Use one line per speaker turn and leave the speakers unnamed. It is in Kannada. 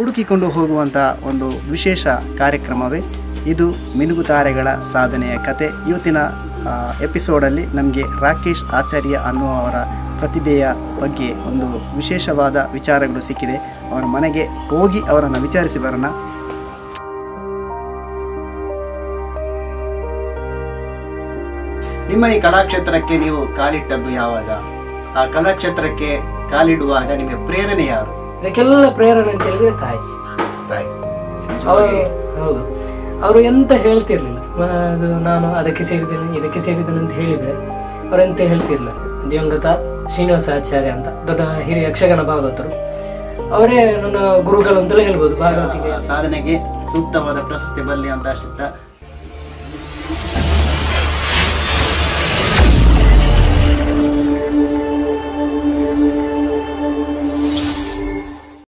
ಹುಡುಕಿಕೊಂಡು ಹೋಗುವಂಥ ಒಂದು ವಿಶೇಷ ಕಾರ್ಯಕ್ರಮವೇ ಇದು ಮಿನುಗು ತಾರೆಗಳ ಸಾಧನೆಯ ಕತೆ ಇವತ್ತಿನ ಆ, ಎಪಿಸೋಡಲ್ಲಿ ನಮಗೆ ರಾಕೇಶ್ ಆಚಾರ್ಯ ಅನ್ನುವವರ ಪ್ರತಿಭೆಯ ಬಗ್ಗೆ ಒಂದು ವಿಶೇಷವಾದ ವಿಚಾರಗಳು ಸಿಕ್ಕಿದೆ ಅವರ ಮನೆಗೆ ಹೋಗಿ ಅವರನ್ನು ವಿಚಾರಿಸಿ ಬರೋಣ ನಿಮ್ಮ ಈ ಕಲಾಕ್ಷೇತ್ರಕ್ಕೆ ನೀವು ಕಾಲಿಟ್ಟದ್ದು ಯಾವಾಗ ಆ ಕಲಾಕ್ಷೇತ್ರಕ್ಕೆ ಕಾಲಿಡುವಾಗ ನಿಮಗೆ ಪ್ರೇರಣೆ ಯಾರು
ಇದಕ್ಕೆಲ್ಲ ಪ್ರೇರಣೆ ಅಂತ ಹೇಳಿದ್ರೆ ತಾಯಿ
ತಾಯಿ
ಅವರು ಹೌದು ಅವರು ಎಂತ ಹೇಳ್ತಿರ್ಲಿಲ್ಲ ಮ- ಅದು ನಾನು ಅದಕ್ಕೆ ಸೇರಿದ್ದೇನೆ ಇದಕ್ಕೆ ಸೇರಿದ್ದೇನೆ ಅಂತ ಹೇಳಿದ್ರೆ ಅವ್ರು ಎಂತ ಹೇಳ್ತಿರ್ಲಿಲ್ಲ ದಿವಂಗತ ಶ್ರೀನಿವಾಸ ಆಚಾರ್ಯ ಅಂತ ದೊಡ್ಡ ಹಿರಿಯ ಯಕ್ಷಗಾನ ಭಾಗವತರು ಅವರೇ ನನ್ನ ಗುರುಗಳು ಅಂತೆಲ್ಲ ಹೇಳ್ಬೋದು ಭಾಗವತಿಗೆ
ಆ ಸಾಧನೆಗೆ ಸೂಕ್ತವಾದ ಪ್ರಶಸ್ತಿ ಬರಲಿ ಅಂತ ಅಷ್ಟಿತ್ತ